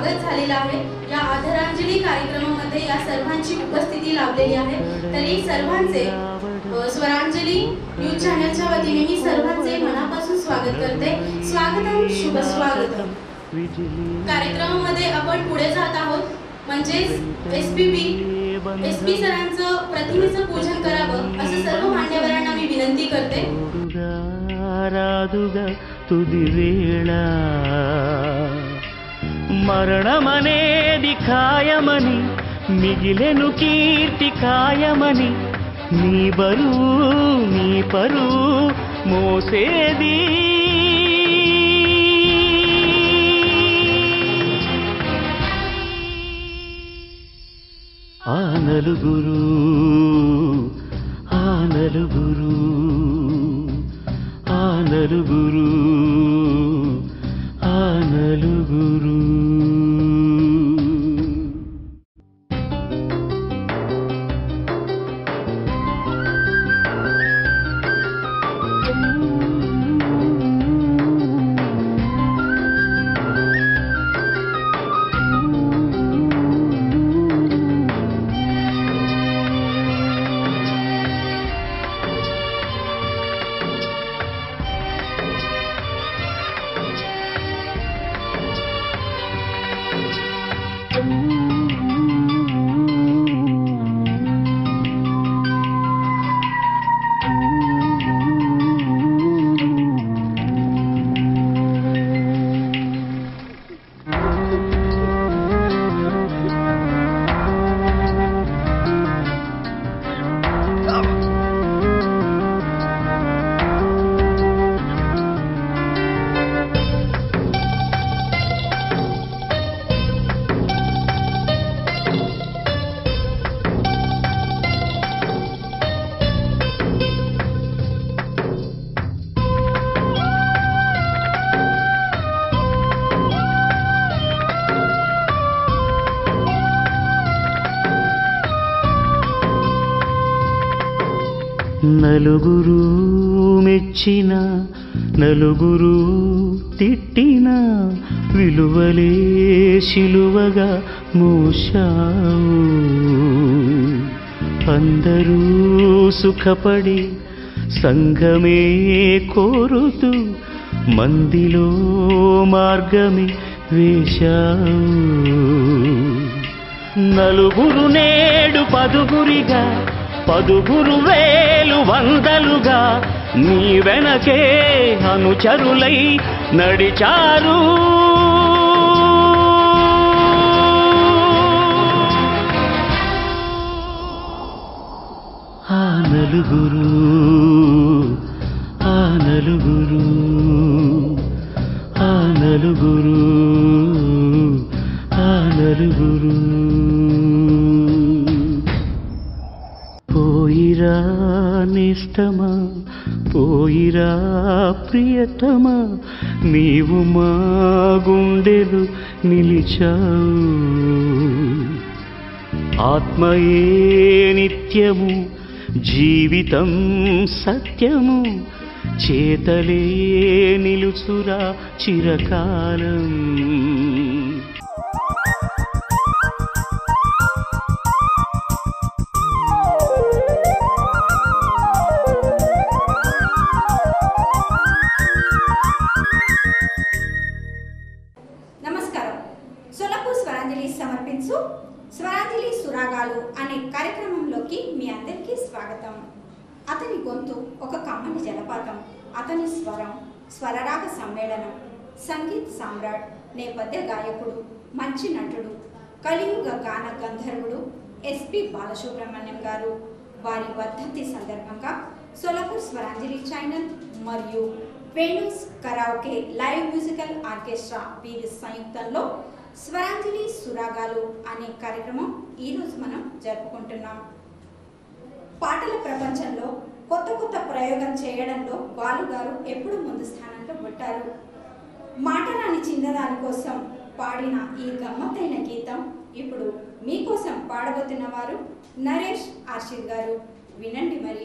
स्वागत झालेलं आहे या आदरांजली कार्यक्रमामध्ये या सर्वांची उपस्थिती लाभलेली आहे तरी सर्वांचे अ, स्वरांजली न्यूज चॅनलच्या वतीने मी सर्वांचे मनापासून स्वागत करते स्वागतम शुभ स्वागतम कार्यक्रमामध्ये आपण पुढे जात आहोत म्हणजेच S P B S P सरांचं प्रतिमेचं पूजन करावं असं सर्व मान्यवरांना मी विनंती करते రాదుగా తుది వేళ మరణమనేది ఖాయమని మిగిలెను కీర్తి ఖాయమని నీ బరువు నీ పరువు మోసేది ఆ నలుగురు ఆ నలుగురు ఆ నలుగురు ఆ నలుగురు నలుగురు మెచ్చిన నలుగురు తిట్టిన విలువలే శిలువగా మోశావు అందరూ సుఖపడి సంఘమే కోరుతూ మందిలో మార్గమే వేశావు నలుగురు నేడు పదుగురిగా పదుగురు వేలు వందలుగా నీ వెనకే అనుచరులై నడిచారు ఆ నలుగురు ఆ నలుగురు ఆ నలుగురు ఆ నలుగురు పోయిరా నిష్టమా పోయిరా ప్రియతమా నీవు మా గుండెలు నిలిచావు ఆత్మయే నిత్యము జీవితం సత్యము చేతలే నిలుచురా చిరకాలం నమస్కారం సొలపు స్వరాంజలి సమర్పించు స్వరాంజలి సురాగాలు అనే కార్యక్రమంలోకి మీ అందరికీ స్వాగతం అతని గొంతు ఒక కమ్మని జలపాతం అతని స్వరం స్వరరాగ సమ్మేళనం సంగీత్ సామ్రాట్ నేపథ్య గాయకుడు మంచి నటుడు కలియుగ గాన గంధర్వుడు ఎస్పి బాలసుబ్రహ్మణ్యం గారు వారి వర్ధంతి సందర్భంగా సొలపూర్ స్వరాంజలి ఛానల్ మరియు Venu's karaoke live musical orchestra వీరి సంయుక్తంలో స్వరాంజలి సురాగాలు అనే కార్యక్రమం ఈరోజు మనం జరుపుకుంటున్నాం పాటల ప్రపంచంలో కొత్త కొత్త ప్రయోగం చేయడంలో బాలు గారు ఎప్పుడు ముందు స్థానంలో ఉంటారు మాటరాని చిన్నదాని కోసం పాడిన ఈ గమ్మత్తైన గీతం ఇప్పుడు మీకోసం పాడబోతున్న వారు నరేష్ ఆర్షిద్ గారు వినండి మరి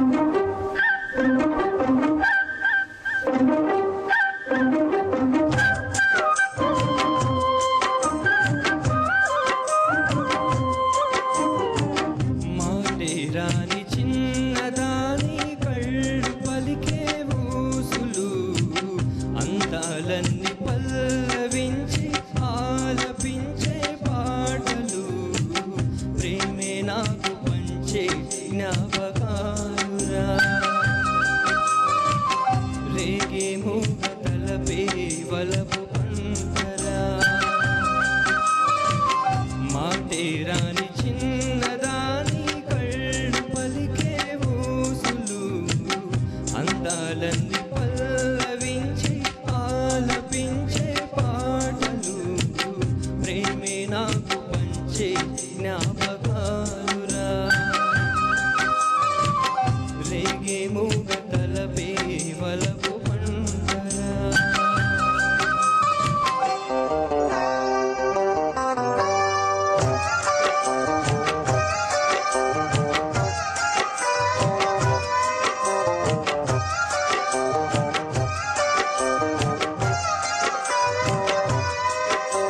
Thank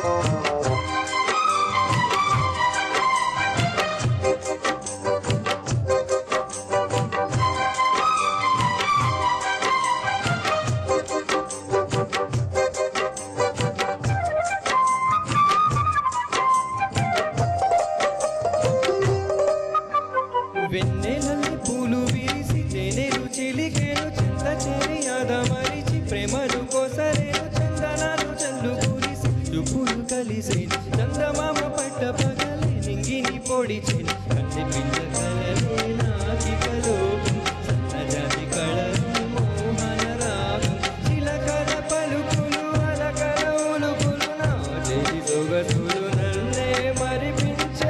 వెన్నెలల్లి పూలు విరిసి తేనెలు చిలికేను చింత చేరి మరిచి ప్రేమలు కోసరేను చందనాలు చల్లు కురిసి చుప్పులు కలిసి చందమామ పట్ట పగలే నింగిని పొడిచెను కన్నె పిల్ల కలలే నాకికలో సన్నజాతి కళలు మోహన రాగం చిలకల పలుకులు అలకల ఉలుకులు నా చేతి సొగసులు నన్నే మరిపించే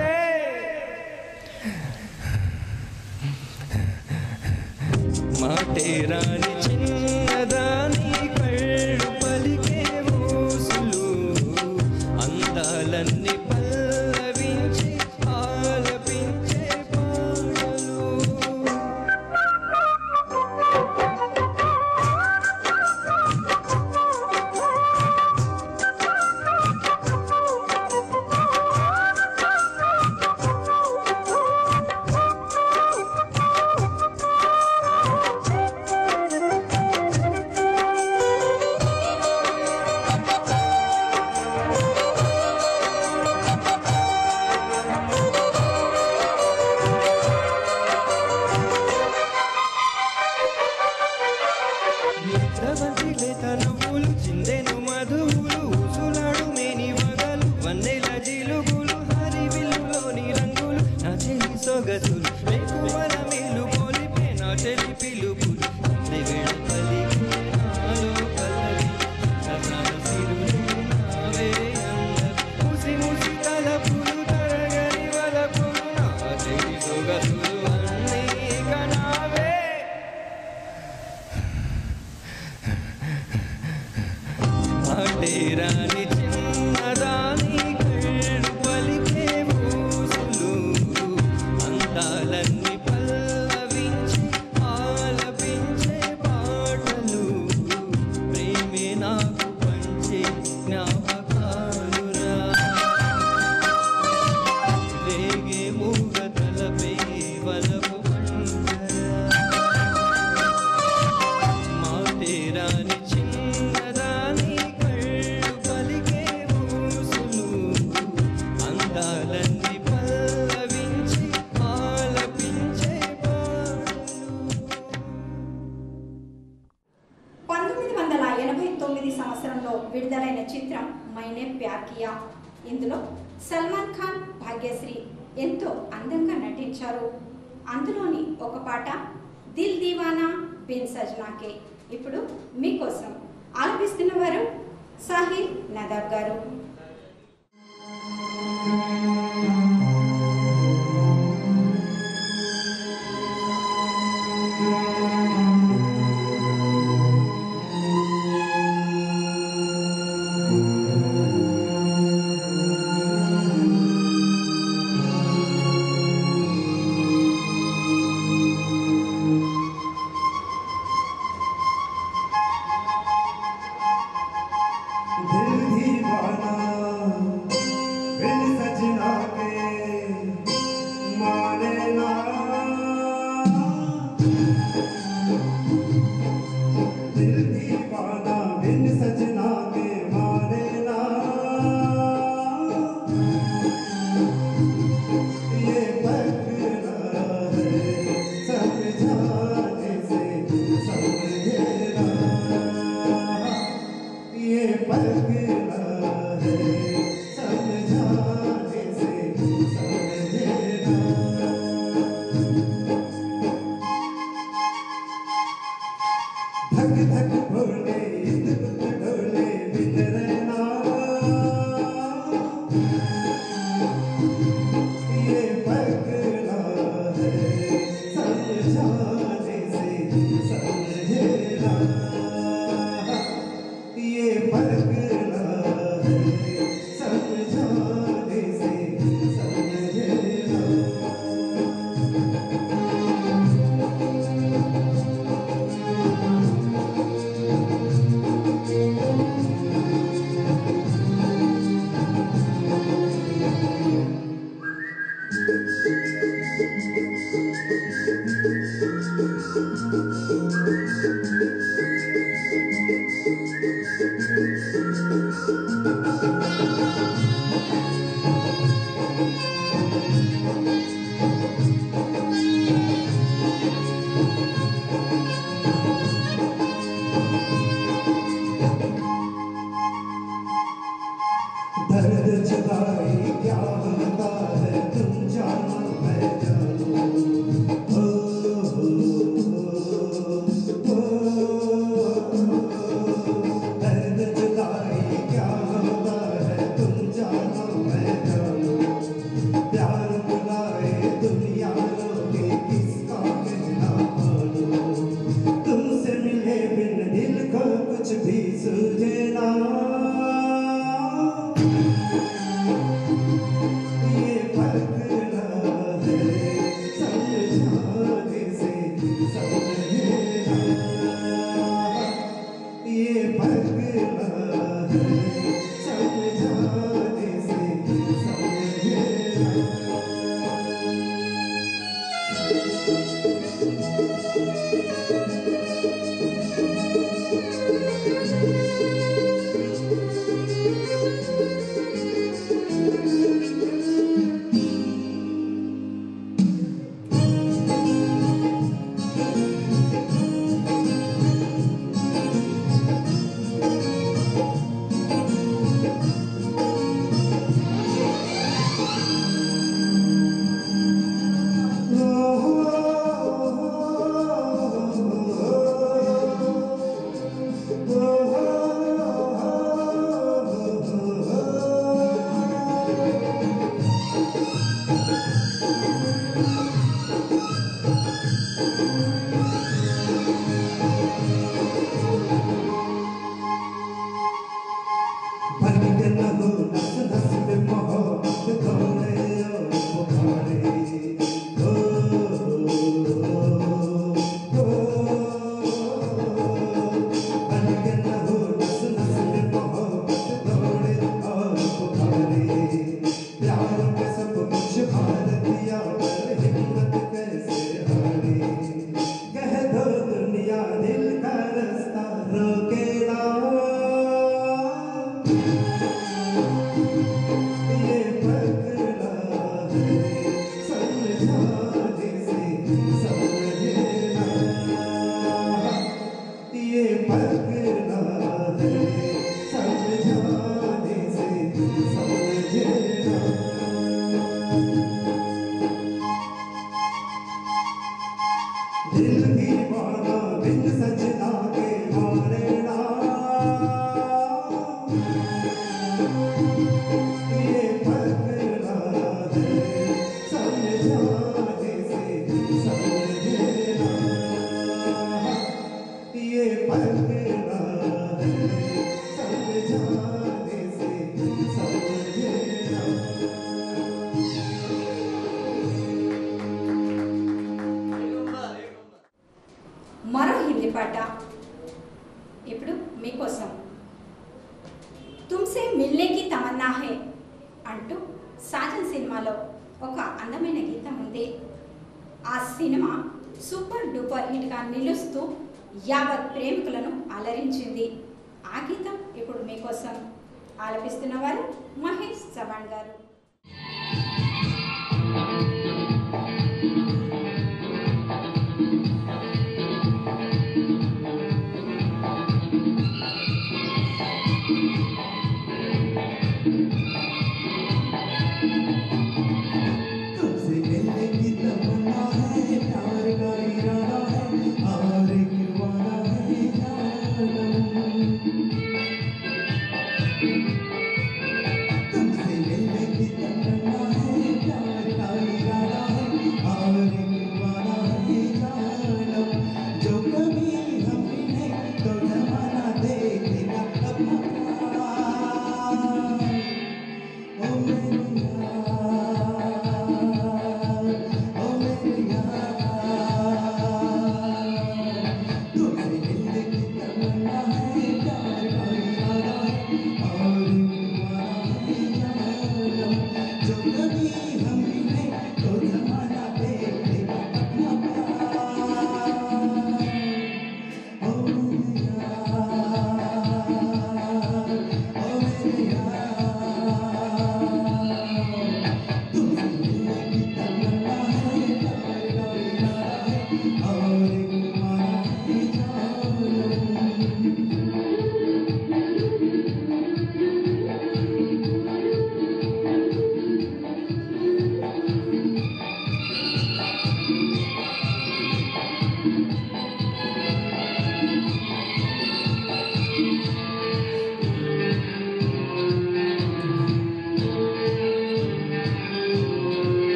మాటే రాని చిన్నదాని కళ్ళు పలికే ఊసులు అందాలన్నీ పల్లవించి ఆలపించే పాటలు నిద్రవంతి లేత నువ్వులు చిందెను మధువులు ఊసులాడు మేని వగలు వన్నెల జిలుగులు హరివిల్లులోని రంగులు నా చెలి సొగసులు మెక్కువల మిల్లు పోలిపే నా చెలి పిలుపులు అన్ని వేళ పలికే నాలో పల్లవి రసాల సిరులే నావే అందరు ముసి ముసి తలపులు తరగని వలపులు నా చెలి సొగసులు అన్నీ కనావే ఆటేరాని చిన్నదాని కళ్ళు పలికే ఊసులు అందాలన్నీ పల్లవించి ఆలపించే పాటలు ప్రేమే నాకు పంచే జ్ఞాపకాలురా రేగే మూగ తలపే వలపు పంటరా మాటేరాని చిన్నదాని కళ్ళు పలికే ఊసులు అందాలన్నీ పల్లవించి ఆలపించే పాటలు పంతొమ్మిది వందల ఎనభై తొమ్మిది సంవత్సరంలో విడుదలైన చిత్రం మైనే ప్యార్ కియా ఇందులో సల్మాన్ ఖాన్ భాగ్యశ్రీ ఎంతో అందంగా నటించారు అందులోని ఒక పాట దిల్ దీవానా బిన్ సజ్నాకే ఇప్పుడు మీకోసం ఆలపిస్తున్న వారు సాహిల్ నదాబ్ గారు दिल दीवाना बिन सजना के माने ना दिल दीवाना बिन सजना के माने ना ये पकड़ा है समझाने से समझेना ये पगला है समझाने से समझेना धक धक भोले इध उध ढोले बिन रहना ये पगला है समझाने से समझेना ये पगला है समझाने से समझेना दर्द जुदाई क्या होता है तुम जानो मैं जानू ओ, ओ, ओ, दर्द जुदाई क्या होता है तुम जानो मैं जानू प्यार बुलाए दुनिया लोगे किसका कहना मानो तुमसे मिले बिन दिल को कुछ भी सूझे ना ये फर्क ना है समझाने से समझे ना ये फर्क ना है समझाने से समझे ना भटकन हो नस नस में मोहब्बत दौड़े और पुकारे ओ, ओ, भटकन हो नस नस में मोहब्बत दौड़े और पुकारे प्यार में सब कुछ हार दिया पर हिम्मत कैसे हारे कह दो दुनिया दिल का रास्ता रोके ना ये पकड़ा है समझाने से समझे ना ये पकड़ा है समझाने से समझे ना दिल दीवाना बिन सजना के मारे ना ये पकड़ा है समझाने से समझे ना ये पकड़ा है समझाने से समझे ना మరో హిందీ పాట ఇప్పుడు మీకోసం తుమ్సే మిల్నేకి తమన్నా హే అంటూ సాజన్ సినిమాలో ఒక అందమైన గీతం ఉంది ఆ సినిమా సూపర్ డూపర్ హిట్గా నిలుస్తూ యావత్ ప్రేమికులను అలరించింది ఆ గీతం ఇప్పుడు మీకోసం ఆలపిస్తున్న వారు మహేష్ చవాణ్ గారు तुमसे मिलने की तमन्ना है प्यार का इरादा है और एक वादा है जानम तुमसे मिलने की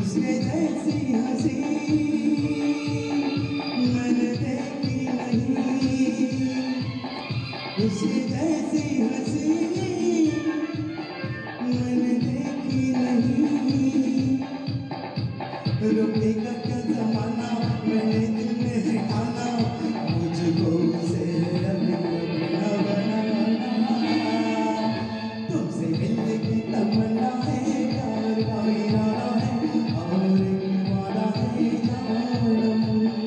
उसके जैसी हंसी मैंने देखी नहीं उसके जैसी हंसी मैंने देखी नहीं रुकेगा क्या जमाना मैंने दिल में है ठाना मुझको उसे अभी अपना बनाना तुमसे मिलने की तमन्ना है प्यार का इरादा है और एक वादा है जानम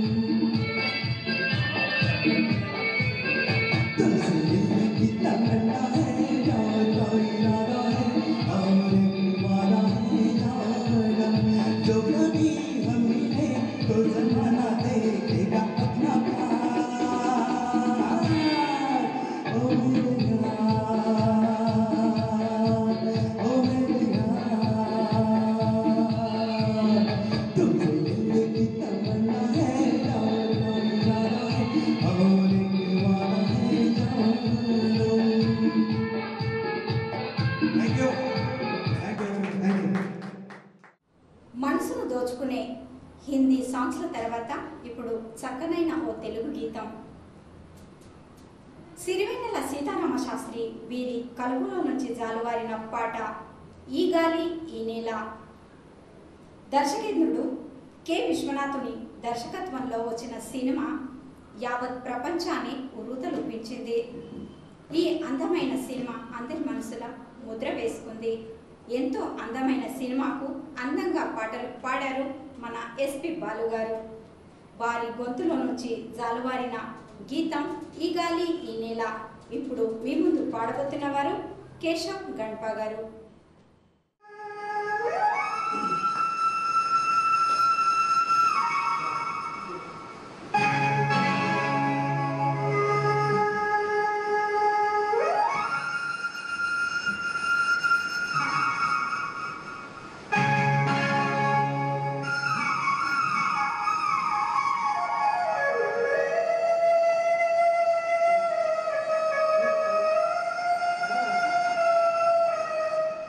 तुमसे मिलने की तमन्ना है प्यार का इरादा है और एक वादा है जानम जो कभी हम मिले तो जमाना देखेगा अपना प्यार ओ मेरे यार ओ मेरे यार तुमसे मिलने की तमन्ना है प्यार का इरादा है और एक वादा है जानम thank you thank you thank you మనసును దోచుకునే హిందీ సాంగ్స్ల తర్వాత ఇప్పుడు చక్కనైన ఓ తెలుగు గీతం సిరివెన్నెల సీతారామ శాస్త్రి వీరి కలుగులో నుంచి జాలువారిన పాట ఈ గాలి ఈ నేల దర్శకేంద్రుడు కె విశ్వనాథుని దర్శకత్వంలో వచ్చిన సినిమా యావత్ ప్రపంచాన్ని ఉర్రూతలూపించింది ఈ అందమైన సినిమా అందరి మనసుల ముద్ర వేసుకుంది ఎంతో అందమైన సినిమాకు అందంగా పాటలు పాడారు మన ఎస్పి బాలు గారు వారి గొంతులో నుంచి జాలువారిన గీతం ఈ గాలి ఈ నేల ఇప్పుడు మీ ముందు పాడబోతున్న వారు కేశవ్ గణప గారు ఆ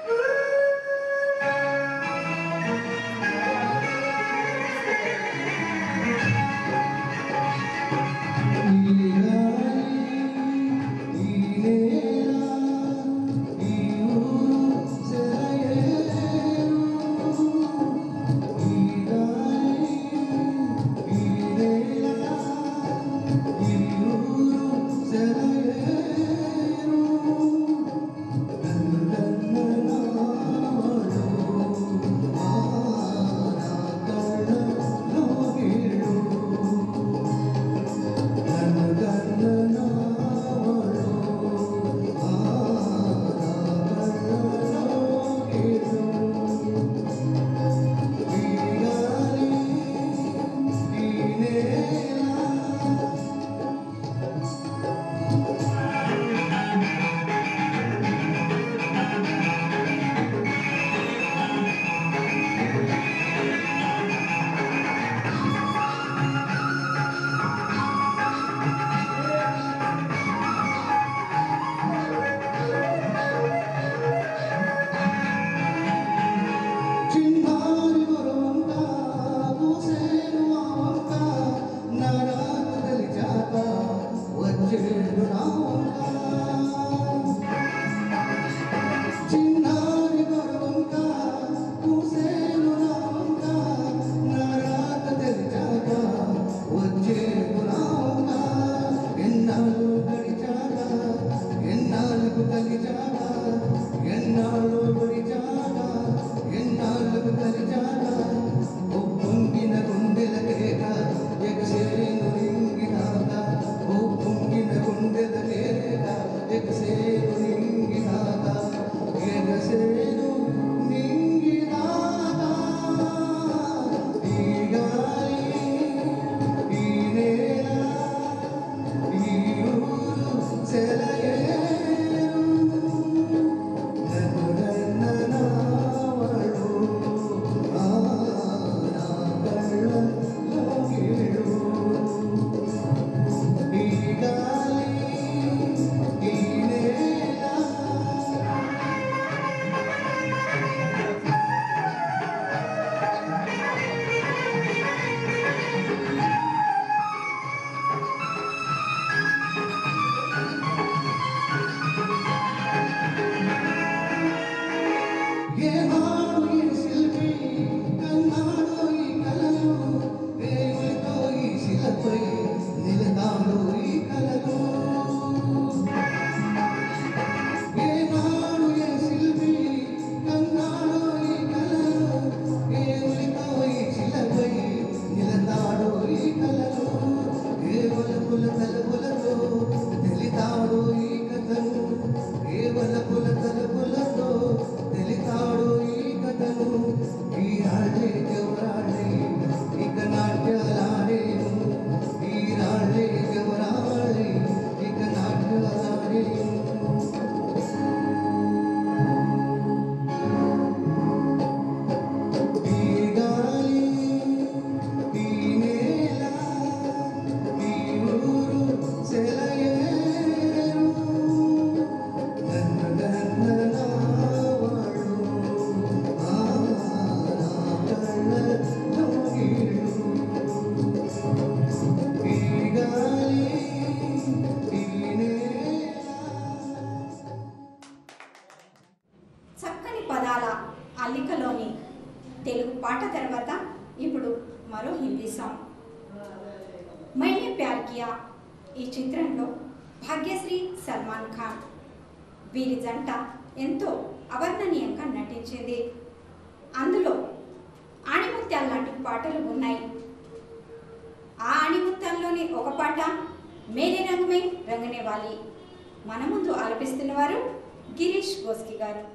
తర్వాత ఇప్పుడు మరో హిందీ సాంగ్ మైనే ప్యార్ కియా ఈ చిత్రంలో భాగ్యశ్రీ సల్మాన్ ఖాన్ వీరి జంట ఎంతో అవర్ణనీయంగా నటించింది అందులో ఆణిముత్యాల లాంటి పాటలు ఉన్నాయి ఆ ఆణిముత్యాల్లోని ఒక పాట మేరే రంగుమే రంగనే వాలి మన ముందు ఆలపిస్తున్న వారు గిరీష్ గోస్కి గారు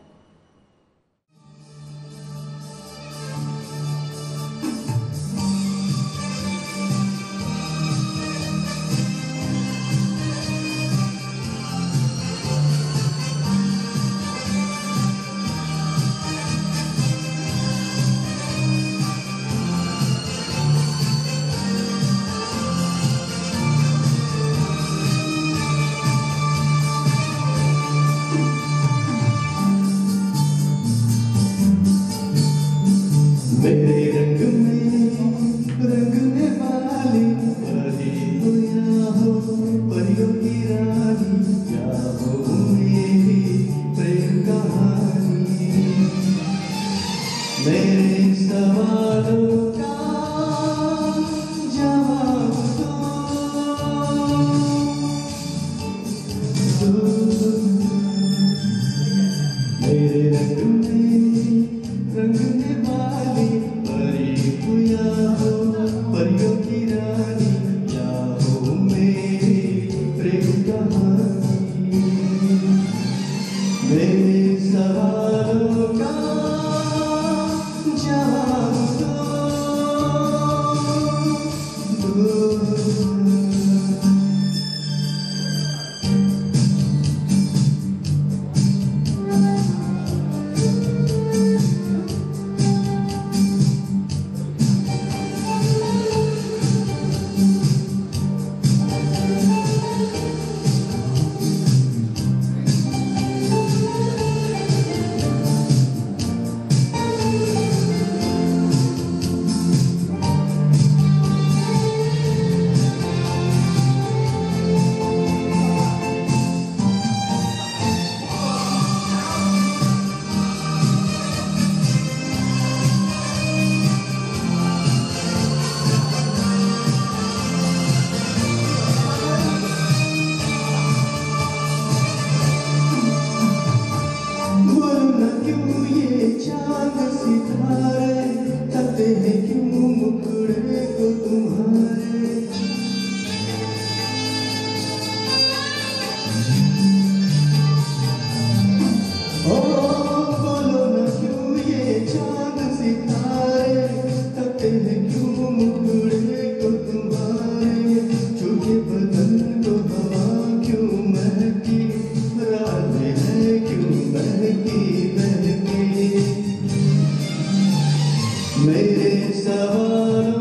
मेरे रंग में रंगने वाली परी हो या हो परियों की रानी या हो मेरी प्रेम कहानी मेरे सवालों का जवाब दो मेरे रंग में रंगने वाली परी हुआ हो परियों की रानी या हो मेरी प्रेम कहानी मेरे सवालों का जवाब दो दो बोलो न क्यों ये चांद सितारे तपते हैं क्यों मुखड़े को तुम्हारे ओ बोलो न क्यों ये चांद सितारे तपते हैं क्यों मुखड़े को तुम्हारे छूके बदन को हवा क्यों महकी रात है क्यों महकी महकी मेरे सवालों